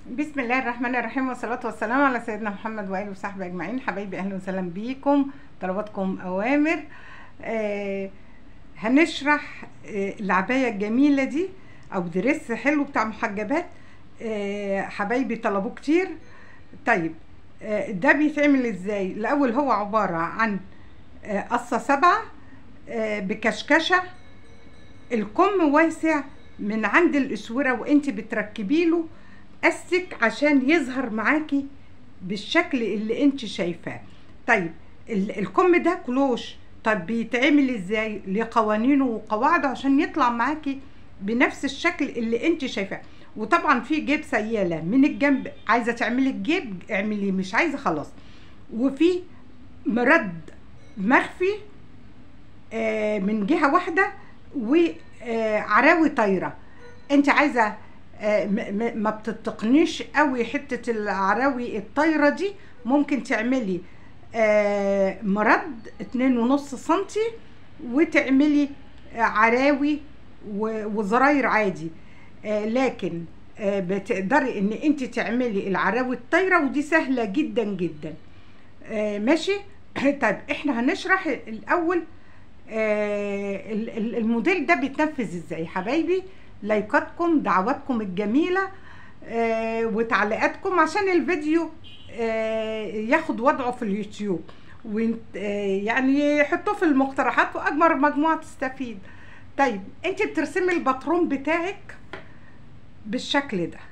بسم الله الرحمن الرحيم والصلاة والسلام على سيدنا محمد وآله وصحبه أجمعين حبايبي أهلا وسهلا بيكم طلباتكم أوامر آه هنشرح آه العباية الجميلة دي أو دريس حلو بتاع محجبات آه حبايبي طلبوه كتير طيب آه ده بيتعمل ازاي الأول هو عبارة عن آه قصة سبعة آه بكشكشة الكم واسع من عند الاسوره وانت بتركبي له استك عشان يظهر معاكي بالشكل اللي انت شايفاه طيب ال- الكم ده كلوش طب بيتعمل ازاي ليه قوانينه وقواعده عشان يطلع معاكي بنفس الشكل اللي انت شايفاه وطبعا في جيب سياله من الجنب عايزه تعملي الجيب اعمليه مش عايزه خلاص وفي مرد مخفي آه، من جهه واحده وعراوي طايره انت عايزه آه، م- م- ما بتتقنيش قوي حته العراوي الطايره دي ممكن تعملي آه، مرد اتنين ونص سنتي وتعملي آه، عراوي و- وزراير عادي آه، لكن آه، بتقدري ان انت تعملي العراوي الطايره ودي سهله جدا جدا آه، ماشي طيب احنا هنشرح الاول آه، ال- ال- الموديل ده بيتنفذ ازاي حبايبي لايكاتكم دعواتكم الجميله آه، وتعليقاتكم عشان الفيديو آه، ياخد وضعه في اليوتيوب وانت- آه، يعني حطوه في المقترحات واكبر مجموعه تستفيد طيب انت بترسمي الباترون بتاعك بالشكل ده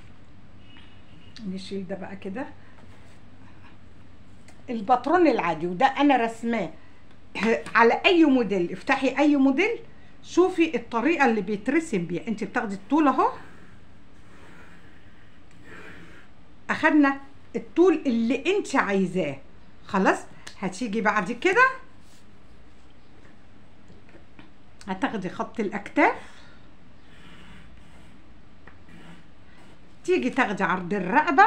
نشيل ده بقى كده الباترون العادي وده انا رسماه على اي موديل افتحي اي موديل شوفي الطريقه اللي بيترسم بيها انت بتاخدي الطول اهو اخدنا الطول اللي انت عايزاه خلاص هتيجي بعد كده هتاخدي خط الاكتاف تيجي تاخدي عرض الرقبه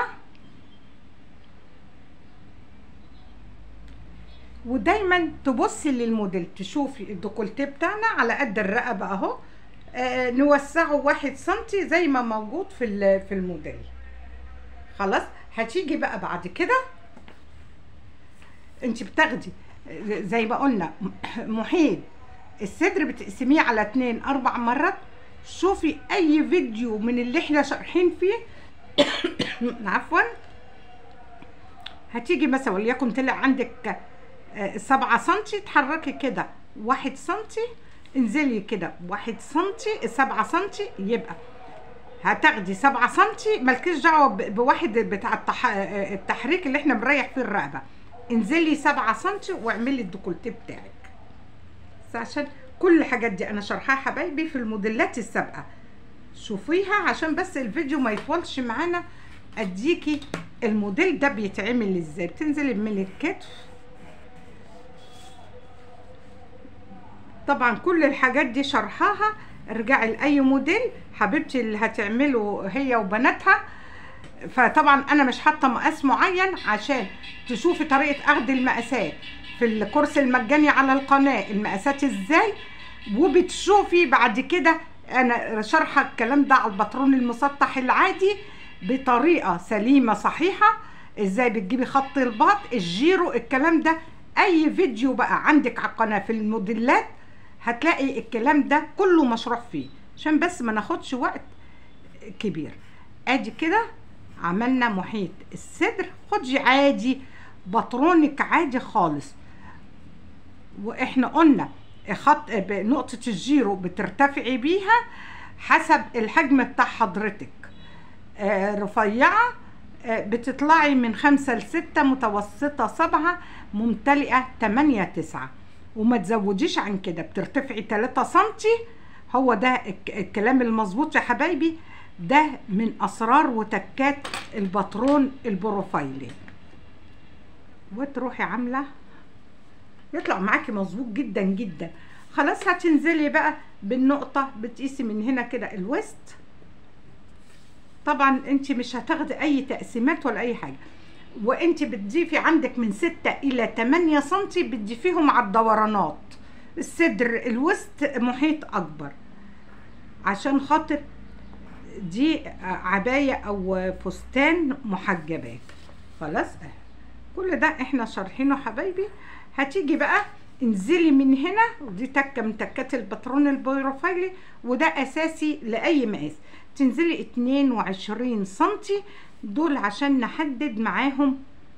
ودايما تبصي للموديل تشوفي الديكولتيه بتاعنا على قد الرقبه اهو آه نوسعه واحد سنتي زي ما موجود في ال- في الموديل خلاص هتيجي بقى بعد كده انت بتاخدي آه، زي ما قلنا محيط الصدر بتقسميه على اتنين اربع مرات شوفي اي فيديو من اللي احنا شارحين فيه عفوا هتيجي مثلا وليكن طلع عندك آه، سبعة سنتي تحركي كده واحد سنتي انزلي كده واحد سنتي سبعة سنتي يبقى هتاخدي سبعة سنتي مالكيش دعوة ب- بواحد بتاع التح... آه، التحريك اللي احنا بنريح فيه الرقبة انزلي سبعة سنتي واعملي الديكولتيه بتاعك بس عشان كل الحاجات دي انا شرحها حبايبي في الموديلات السابقة شوفيها عشان بس الفيديو ما يطولش معانا اديكي الموديل ده بيتعمل ازاي بتنزلي من الكتف طبعا كل الحاجات دي شرحها ارجعي لاي موديل حبيبتي اللي هتعمله هي وبناتها فطبعا انا مش حاطه مقاس معين عشان تشوفي طريقه اخذ المقاسات في الكورس المجاني على القناه المقاسات ازاي وبتشوفي بعد كده انا شارحه الكلام ده على الباترون المسطح العادي بطريقه سليمه صحيحه ازاي بتجيبي خط الباط الجيرو الكلام ده اي فيديو بقى عندك على القناه في الموديلات هتلاقي الكلام ده كله مشروح فيه عشان بس ما ناخدش وقت كبير ادي كده عملنا محيط الصدر خدي عادي بطرونك عادي خالص واحنا قلنا خط نقطة الجيرو بترتفعي بيها حسب الحجم بتاع حضرتك آه، رفيعة آه، بتطلعي من خمسة لستة متوسطة سبعة ممتلئة تمانية تسعة وما تزوديش عن كده بترتفعي تلاتة سنتي هو ده الك- الكلام المظبوط يا حبايبي ده من اسرار وتكات الباترون البروفايلي وتروحي عامله يطلع معاكي مظبوط جدا جدا خلاص هتنزلي بقى بالنقطه بتقيسي من هنا كده الوسط طبعا انت مش هتاخدي اي تقسيمات ولا اي حاجه وانت بتضيفي عندك من 6 الى 8 سنتي بتضيفيهم على الدورانات الصدر الوسط محيط اكبر عشان خاطر دي عباية او فستان محجبات خلاص اه. كل ده احنا شارحينه حبايبي هتيجي بقى انزلي من هنا ودي تكه من تكات الباترون البروفايلي وده اساسي لاي مقاس تنزلي 22 سنتي دول عشان نحدد معاهم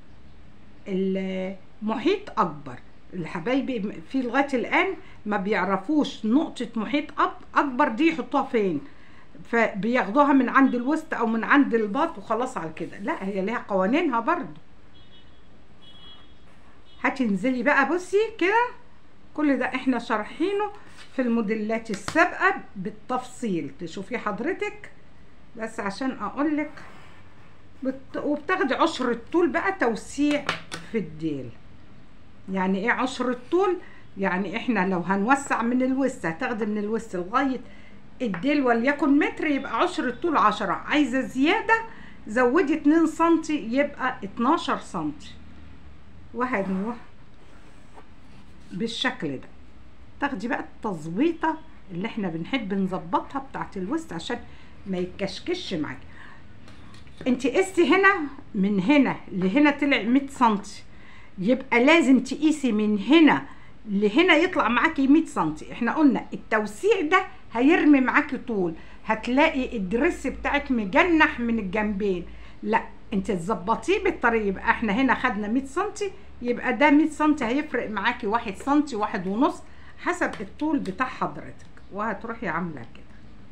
المحيط اكبر الحبايبي في لغايه الان ما بيعرفوش نقطه محيط اكبر دي يحطوها فين فبياخدوها من عند الوسط او من عند الباط وخلاص على كده لا هي ليها قوانينها برضو هتنزلي بقى بصي كده كل ده احنا شارحينه في الموديلات السابقه بالتفصيل تشوفي حضرتك بس عشان اقول لك بت... وبتاخدي عشر الطول بقى توسيع في الديل يعني ايه عشر الطول يعني احنا لو هنوسع من الوسط هتاخدي من الوسط لغايه الديل وليكن متر يبقى عشر الطول عشرة عايزه زياده زودي اتنين سنتي يبقى اتناشر سنتي وهنروح بالشكل ده تاخدي بقى التظبيطه اللي احنا بنحب نظبطها بتاعت الوسط عشان ما يتكشكش معاكي انت قستي هنا من هنا لهنا طلع 100 سم يبقى لازم تقيسي من هنا لهنا يطلع معاكي 100 سم احنا قلنا التوسيع ده هيرمي معاكي طول هتلاقي الدرس بتاعك مجنح من الجنبين لا انت تظبطيه بالطريقه يبقى احنا هنا خدنا 100 سم يبقى ده 100 سم هيفرق معاكي 1 سم واحد ونص حسب الطول بتاع حضرتك وهتروحي عامله كده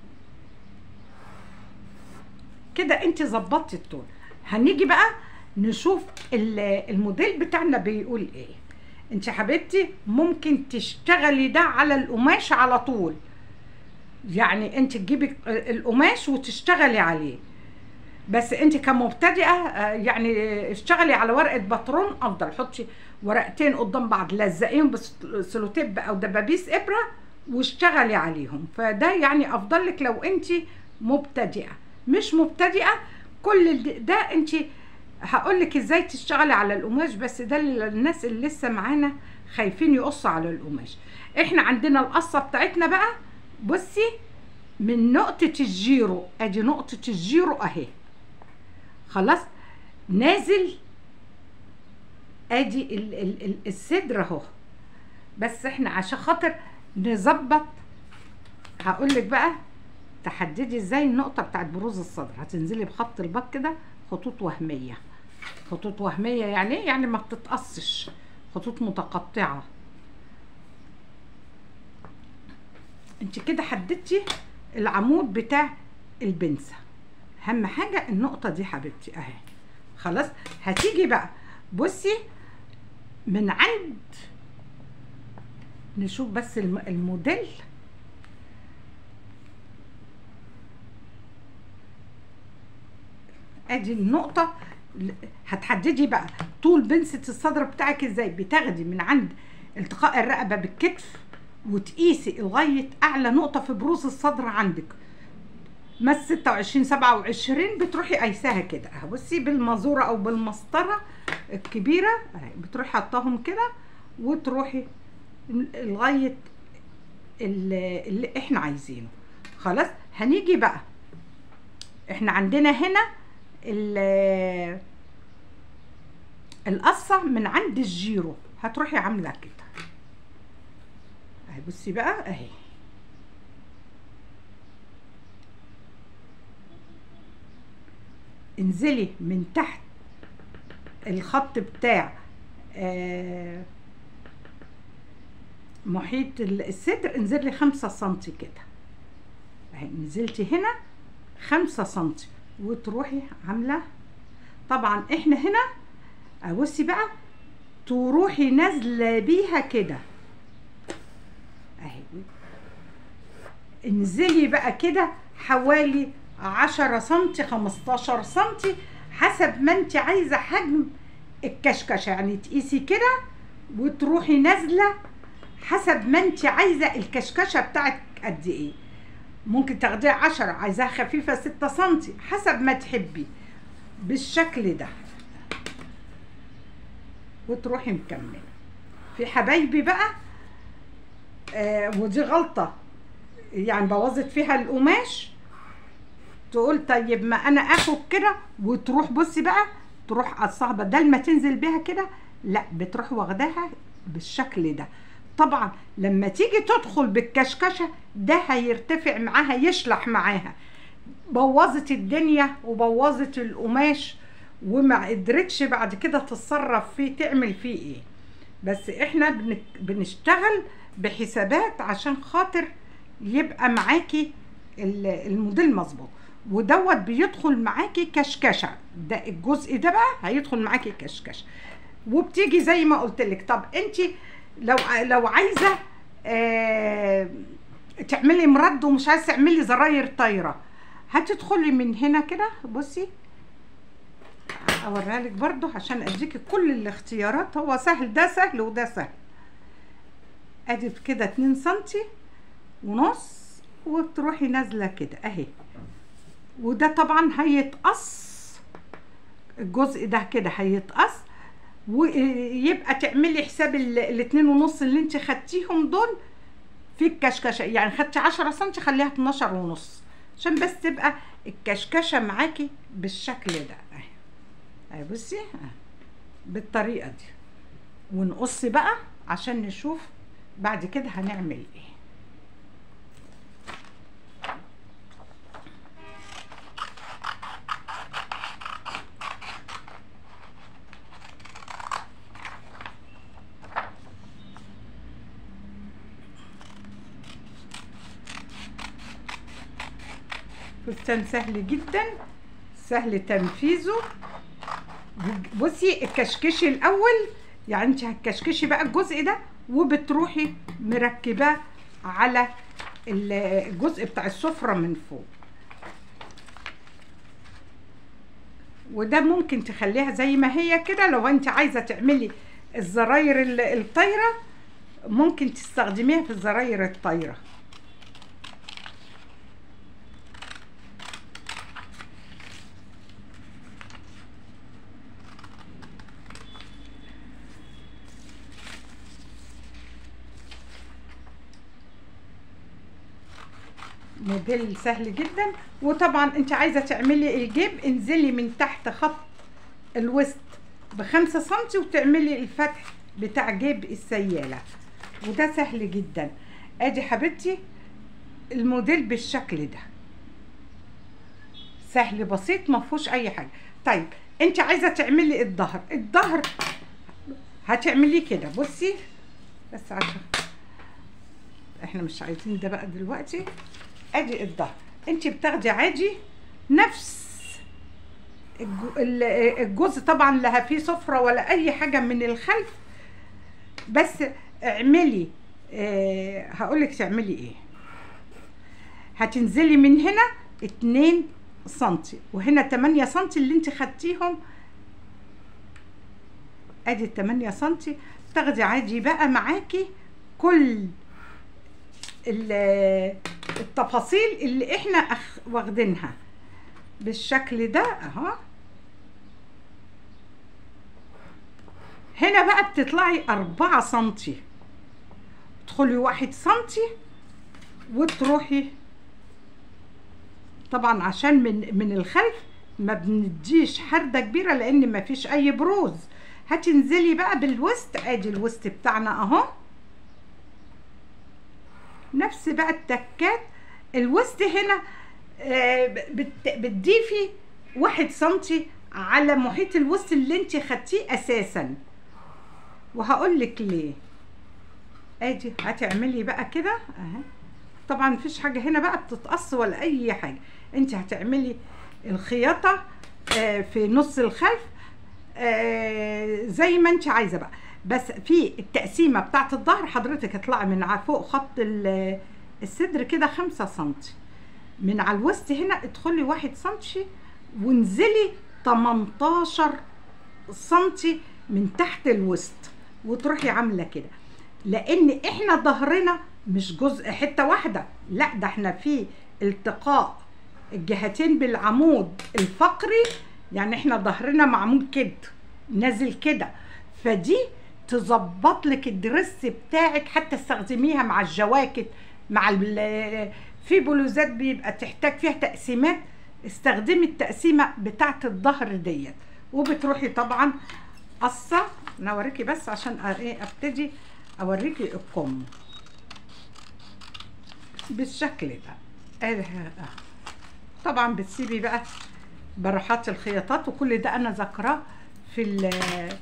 كده انت ظبطتي الطول هنيجي بقى نشوف الموديل بتاعنا بيقول ايه انت حبيبتي ممكن تشتغلي ده على القماش على طول يعني انت تجيبي القماش وتشتغلي عليه بس انت كمبتدئه يعني اشتغلي على ورقه باترون افضل حطي ورقتين قدام بعض لزقيهم بسلوتيب او دبابيس ابره واشتغلي عليهم فده يعني افضل لك لو انت مبتدئه مش مبتدئه كل ده انت هقول لك ازاي تشتغلي على القماش بس ده للناس اللي لسه معانا خايفين يقصوا على القماش احنا عندنا القصه بتاعتنا بقى بصي من نقطه الجيرو ادي نقطه الجيرو اهي خلاص نازل ادي ال ال ال الصدر اهو بس احنا عشان خاطر نظبط هقول لك بقى تحددي ازاي النقطه بتاعت بروز الصدر هتنزلي بخط البط كده خطوط وهميه خطوط وهميه يعني ايه يعني ما بتتقصش خطوط متقطعه انت كده حددتي العمود بتاع البنسه اهم حاجه النقطه دي حبيبتي اهي خلاص هتيجي بقى بصي من عند نشوف بس الموديل ادي النقطة هتحددي بقى طول بنسة الصدر بتاعك ازاي بتاخدي من عند التقاء الرقبة بالكتف وتقيسي لغاية أعلى نقطة في بروز الصدر عندك مس 26 27 بتروحي قايساها كده اهي بصي بالمازورة أو بالمسطرة الكبيرة اهي بتروحي حطاهم كده وتروحي لغاية اللي, اللي احنا عايزينه خلاص هنيجي بقى احنا عندنا هنا القصة من عند الجيرو هتروحي عاملة كده اهي بصي بقى اهي انزلي من تحت الخط بتاع آه محيط الصدر انزلي خمسة سنتي كده اهي نزلتي هنا خمسة سنتي وتروحي عامله طبعا احنا هنا بصي بقى تروحي نازله بيها كده اهي انزلي بقى كده حوالي عشرة سنتي خمستاشر سنتي حسب ما انت عايزه حجم الكشكشه يعني تقيسي كده وتروحي نازله حسب ما انت عايزه الكشكشه بتاعتك قد ايه ممكن تاخديها عشرة عايزاها خفيفة ستة سنتي حسب ما تحبي بالشكل ده وتروحي مكملة في حبايبي بقى آه ودي غلطة يعني بوظت فيها القماش تقول طيب ما انا اخد كده وتروح بصي بقى تروح قصها بدل ما تنزل بيها كده لا بتروح واخداها بالشكل ده طبعا لما تيجي تدخل بالكشكشه ده هيرتفع معاها يشلح معاها بوظت الدنيا وبوظت القماش وما قدرتش بعد كده تتصرف فيه تعمل فيه ايه بس احنا بن- بنشتغل بحسابات عشان خاطر يبقى معاكي ال- الموديل مظبوط ودوت بيدخل معاكي كشكشه ده الجزء ده بقى هيدخل معاكي كشكشه وبتيجي زي ما قلت لك طب انت لو لو عايزه آه تعملي مرد ومش عايزه تعملي زراير طايره هتدخلي من هنا كده بصي اوريها لك برضو عشان اديكي كل الاختيارات هو سهل ده سهل وده سهل ادي كده 2 سنتي ونص وتروحي نازله كده اهي وده طبعا هيتقص الجزء ده كده هيتقص ويبقى تعملي حساب ال- الاتنين ونص اللي انت خدتيهم دول في الكشكشه يعني خدتي 10 سم خليها 12 ونص عشان بس تبقى الكشكشه معاكي بالشكل ده اهي اهي بصي اهي. بالطريقه دي ونقص بقى عشان نشوف بعد كده هنعمل ايه فستان سهل جدا سهل تنفيذه بصي الكشكشي الاول يعني انت هتكشكشي بقى الجزء ده وبتروحي مركباه على ال- الجزء بتاع السفرة من فوق وده ممكن تخليها زي ما هي كده لو انت عايزة تعملي الزراير ال- الطايرة ممكن تستخدميها في الزراير الطايره موديل سهل جدا وطبعا انت عايزه تعملي الجيب انزلي من تحت خط الوسط بخمسة سنتي وتعملي الفتح بتاع جيب السيالة وده سهل جدا ادي حبيبتي الموديل بالشكل ده سهل بسيط ما فيهوش اي حاجه طيب انت عايزه تعملي الظهر الظهر هتعمليه كده بصي بس عشان احنا مش عايزين ده بقى دلوقتي ادي الظهر انت بتاخدي عادي نفس الج- ال- الجزء طبعا لا فيه سفره ولا اي حاجه من الخلف بس اعملي اه هقولك تعملي ايه هتنزلي من هنا اتنين سنتي وهنا تمانية سنتي اللي انت خدتيهم ادي التمانية سنتي تاخدي عادي بقى معاكي كل ال- التفاصيل اللي احنا أخ واخدينها بالشكل ده اهو هنا بقى بتطلعي أربعة سنتي تدخلي واحد سنتي وتروحي طبعا عشان من من الخلف ما بنديش حردة كبيرة لأن ما فيش أي بروز هتنزلي بقى بالوسط ادي الوسط بتاعنا اهو نفس بقى التكات الوسط هنا آه، بت- بتضيفي واحد سنتي على محيط الوسط اللي انت خدتيه اساسا وهقول لك ليه ادي هتعملي بقى كده اهي طبعا مفيش حاجه هنا بقى بتتقص ولا اي حاجه انت هتعملي الخياطه آه، في نص الخلف آه، زي ما انت عايزه بقى بس في التقسيمه بتاعت الظهر حضرتك اطلعي من على فوق خط ال- الصدر كده خمسة سنتي من على الوسط هنا ادخلي واحد سنتي وانزلي 18 سنتي من تحت الوسط وتروحي عامله كده لان احنا ظهرنا مش جزء حته واحده لا ده احنا في التقاء الجهتين بالعمود الفقري يعني احنا ظهرنا معمول كده نازل كده فدي تظبط لك الدرس بتاعك حتى استخدميها مع الجواكت مع ال- في بلوزات بيبقى تحتاج فيها تقسيمات استخدمي التقسيمه بتاعه الظهر ديت وبتروحي طبعا قصه انا اوريكي بس عشان أ- ايه ابتدي اوريكي الكم بالشكل ده ادي ه- طبعا بتسيبي بقى براحات الخياطات وكل ده انا ذاكراه في ال-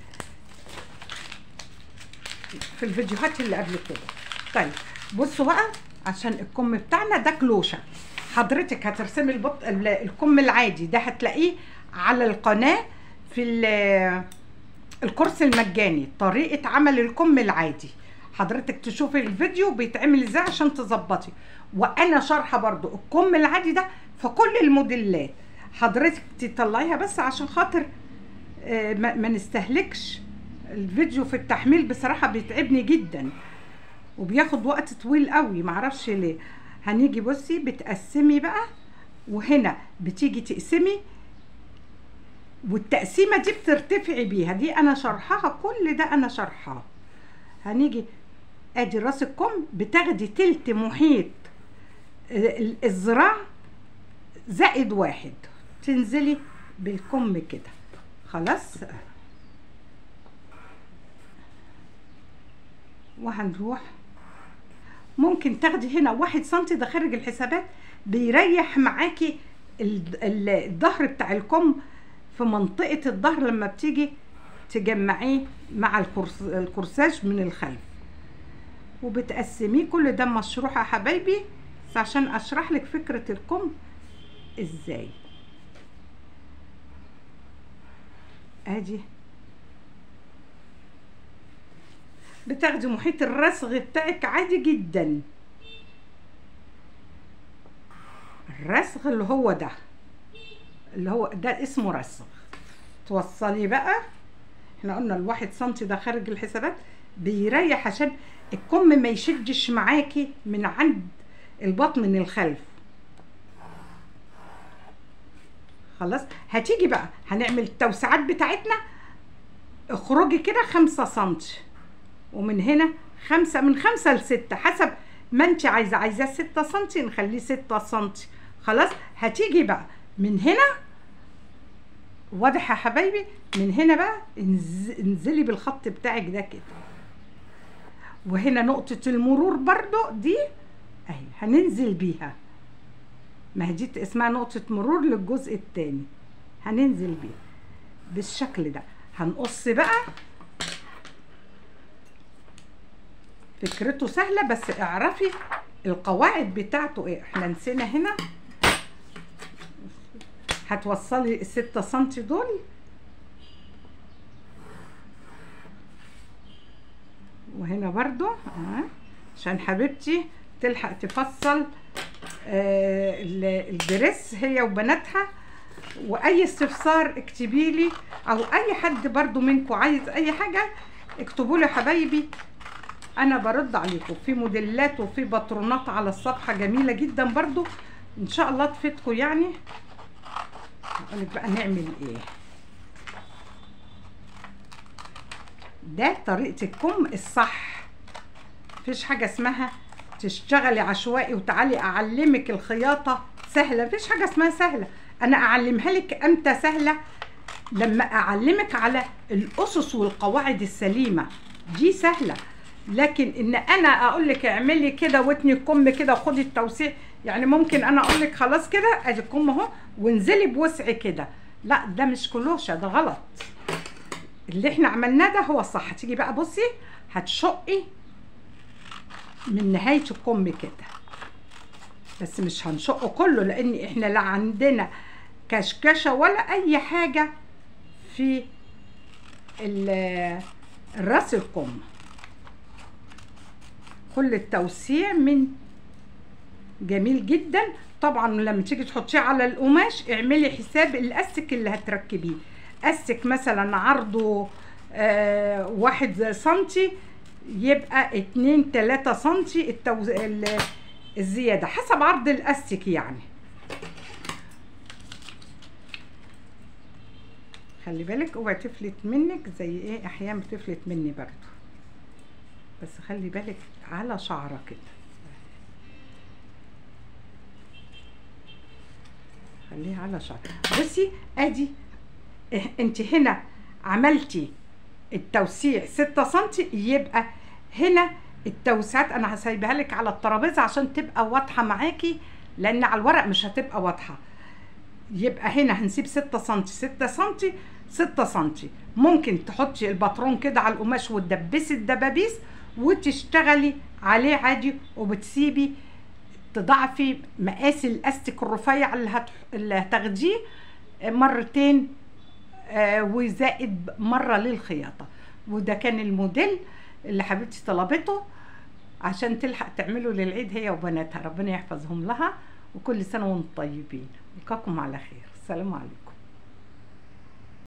في الفيديوهات اللي قبل كده طيب بصوا بقى عشان الكم بتاعنا ده كلوشه حضرتك هترسمي البط... ال- الكم العادي ده هتلاقيه على القناه في ال- الكورس المجاني طريقه عمل الكم العادي حضرتك تشوفي الفيديو بيتعمل ازاي عشان تظبطي وانا شارحه برضو الكم العادي ده في كل الموديلات حضرتك تطلعيها بس عشان خاطر آه، ما ما نستهلكش الفيديو في التحميل بصراحه بيتعبني جدا وبياخد وقت طويل قوي معرفش ليه هنيجي بصي بتقسمي بقى وهنا بتيجي تقسمي والتقسيمه دي بترتفعي بيها دي انا شرحها كل ده انا شرحها هنيجي ادي راس الكم بتاخدي تلت محيط ال- الذراع زائد واحد تنزلي بالكم كده خلاص وهنروح ممكن تاخدي هنا واحد سنتي ده خارج الحسابات بيريح معاكي ال- ال- الظهر بتاع الكم في منطقة الظهر لما بتيجي تجمعيه مع الكورس الكورساج من الخلف وبتقسميه كل ده مشروح يا حبايبي بس عشان اشرح لك فكرة الكم ازاي ادي بتاخدي محيط الرسغ بتاعك عادي جدا الرسغ اللي هو ده اللي هو ده اسمه رسغ توصلي بقى احنا قلنا الواحد سنتي ده خارج الحسابات بيريح عشان الكم ما يشدش معاكي من عند البطن من الخلف خلاص هتيجي بقى هنعمل التوسعات بتاعتنا اخرجي كده خمسة سنتي ومن هنا خمسة من خمسة لستة حسب ما انت عايزة عايزاه ستة سنتي نخليه ستة سنتي خلاص هتيجي بقى من هنا واضح يا حبايبي من هنا بقى انز- انزلي بالخط بتاعك ده كده وهنا نقطة المرور برضو دي اهي هننزل بيها ما هي دي اسمها نقطة مرور للجزء التاني هننزل بيها بالشكل ده هنقص بقى فكرته سهلة بس اعرفي القواعد بتاعته ايه احنا نسينا هنا هتوصلي الستة سنتي دول وهنا برضو اه عشان حبيبتي تلحق تفصل آه ال- الدرس هي وبناتها واي استفسار اكتبي لي او اي حد برضو منكم عايز اي حاجه اكتبوا لي حبايبي انا برد عليكم في موديلات وفي باترونات على الصفحه جميله جدا برضو ان شاء الله تفيدكم يعني اقول لك بقى نعمل ايه ده طريقه الكم الصح مفيش حاجه اسمها تشتغلي عشوائي وتعالي اعلمك الخياطه سهله مفيش حاجه اسمها سهله انا اعلمها لك امتى سهله لما اعلمك على الاسس والقواعد السليمه دي سهله لكن ان انا اقول لك اعملي كده واتني الكم كده وخدي التوسيع يعني ممكن انا اقول لك خلاص كده ادي الكم اهو وانزلي بوسع كده لا ده مش كلوشه ده غلط اللي احنا عملناه ده هو الصح تيجي بقى بصي هتشقي من نهايه الكم كده بس مش هنشقه كله لان احنا لا عندنا كشكشه ولا اي حاجه في ال- الراس الكم كل التوسيع من جميل جدا طبعا لما تيجي تحطيه على القماش اعملي حساب الاستك اللي هتركبيه استك مثلا عرضه آه واحد سنتي يبقى اتنين تلاتة سنتي التوز... ال- الزيادة حسب عرض الاستك يعني خلي بالك اوعي تفلت منك زي ايه احيانا بتفلت مني برضو بس خلي بالك على شعرك كده خليها على شعر بصي ادي إه، انت هنا عملتي التوسيع 6 سم يبقى هنا التوسعات انا هسيبها لك على الترابيزه عشان تبقى واضحه معاكي لان على الورق مش هتبقى واضحه يبقى هنا هنسيب 6 سم 6 سم 6 سم ممكن تحطي الباترون كده على القماش وتدبسي الدبابيس وتشتغلي عليه عادي وبتسيبي تضاعفي مقاس الاستيك الرفيع اللي, هت... اللي هتاخديه مرتين آه، وزائد مره للخياطه وده كان الموديل اللي حبيبتي طلبته عشان تلحق تعمله للعيد هي وبناتها ربنا يحفظهم لها وكل سنه وانتم طيبين نلقاكم على خير السلام عليكم